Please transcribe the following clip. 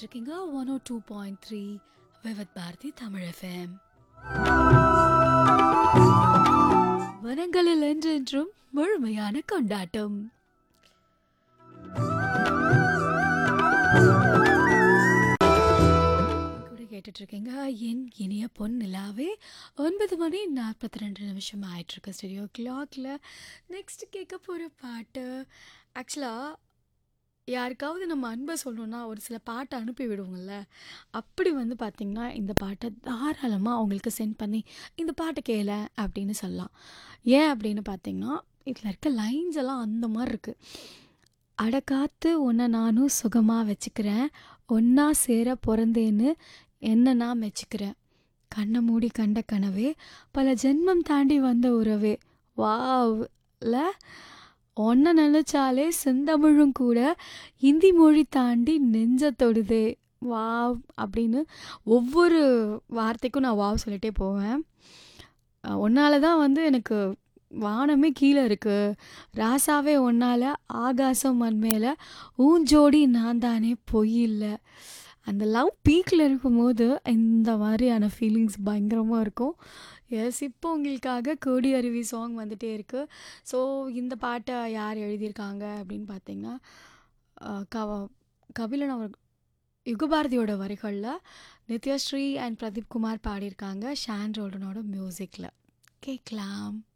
இருக்கீங்க one o two point three Vividh Bharati Tamil FM வனங்களில் என்றென்றும் முழுமையான கொண்டாட்டம் கூட கேட்டுட்டு இருக்கீங்க என் இனிய பொன் நிலாவே ஒன்பது மணி நாற்பத்தி ரெண்டு நிமிஷம் ஆயிட்டுருக்கு ஸ்டுடியோ கிளாக்ல நெக்ஸ்ட் கேட்க போகிற பாட்டு ஆக்சுவலாக யாருக்காவது நம்ம அன்பை சொல்லணும்னா ஒரு சில பாட்டை அனுப்பி விடுவோங்கள்ல அப்படி வந்து பார்த்திங்கன்னா இந்த பாட்டை தாராளமாக அவங்களுக்கு சென்ட் பண்ணி இந்த பாட்டை கேள அப்படின்னு சொல்லலாம் ஏன் அப்படின்னு பார்த்தீங்கன்னா இதில் இருக்க லைன்ஸ் எல்லாம் அந்த மாதிரி இருக்குது அடக்காத்து உன்னை நானும் சுகமாக வச்சுக்கிறேன் ஒன்றா சேர பிறந்தேன்னு என்ன நான் மெச்சுக்கிறேன் கண்ணை மூடி கண்ட கனவே பல ஜென்மம் தாண்டி வந்த உறவே வாவ்ல ஒன்றை நினச்சாலே செந்தமிழும் கூட இந்தி மொழி தாண்டி நெஞ்ச தொடுதே வாவ் அப்படின்னு ஒவ்வொரு வார்த்தைக்கும் நான் வாவ் சொல்லிட்டே போவேன் ஒன்னால தான் வந்து எனக்கு வானமே கீழே இருக்குது ராசாவே ஒன்னால் ஆகாசம் மண் மேலே ஊஞ்சோடி நான் தானே பொய் இல்லை அந்த லவ் பீக்கில் இருக்கும்போது இந்த மாதிரியான ஃபீலிங்ஸ் பயங்கரமாக இருக்கும் எஸ் இப்போ உங்களுக்காக கோடி அருவி சாங் வந்துட்டே இருக்குது ஸோ இந்த பாட்டை யார் எழுதியிருக்காங்க அப்படின்னு பார்த்தீங்கன்னா அஹ், கவ கபிலன் அவர் யுகபாரதியோட வரிகளில் நித்யஸ்ரீ அண்ட் பிரதீப் குமார் பாடியிருக்காங்க ஷான் ரோல்டனோட மியூசிக்கில் கேட்கலாம்